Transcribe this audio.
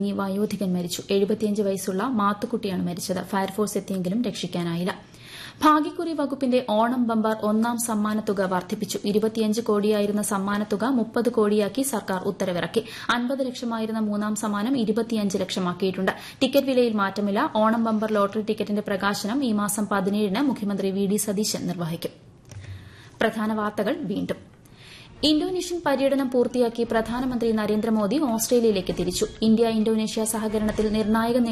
ഈ വയോധികൻ മരിച്ചു എഴുപത്തിയഞ്ച് വയസ്സുള്ള മാത്തുക്കുട്ടിയാണ് മരിച്ചത് ഫയർഫോഴ്സ് എത്തിയെങ്കിലും രക്ഷിക്കാനായില്ല ഭാഗ്യക്കുറി വകുപ്പിന്റെ ഓണം ബമ്പർ ഒന്നാം സമ്മാനത്തുക വർദ്ധിപ്പിച്ചു ഇരുപത്തിയഞ്ച് കോടിയായിരുന്ന സമ്മാനത്തുക മുപ്പത് കോടിയാക്കി സർക്കാർ ഉത്തരവിറക്കി അൻപത് ലക്ഷമായിരുന്ന മൂന്നാം സമ്മാനം ഇരുപത്തിയഞ്ച് ലക്ഷമാക്കിയിട്ടുണ്ട് ടിക്കറ്റ് വിലയിൽ മാറ്റമില്ല ഓണം ബമ്പർ ലോട്ടറി ടിക്കറ്റിന്റെ പ്രകാശനം ഈ മാസം പതിനേഴിന് മുഖ്യമന്ത്രി വി ഡി സതീശൻ നിർവഹിക്കും പ്രധാന വാർത്തകൾ വീണ്ടും ഇന്തോനേഷ്യൻ പര്യടനം പൂർത്തിയാക്കി പ്രധാനമന്ത്രി നരേന്ദ്രമോദി ഓസ്ട്രേലിയയിലേക്ക് തിരിച്ചു ഇന്ത്യ ഇന്തോനേഷ്യ സഹകരണത്തിൽ നിർണായക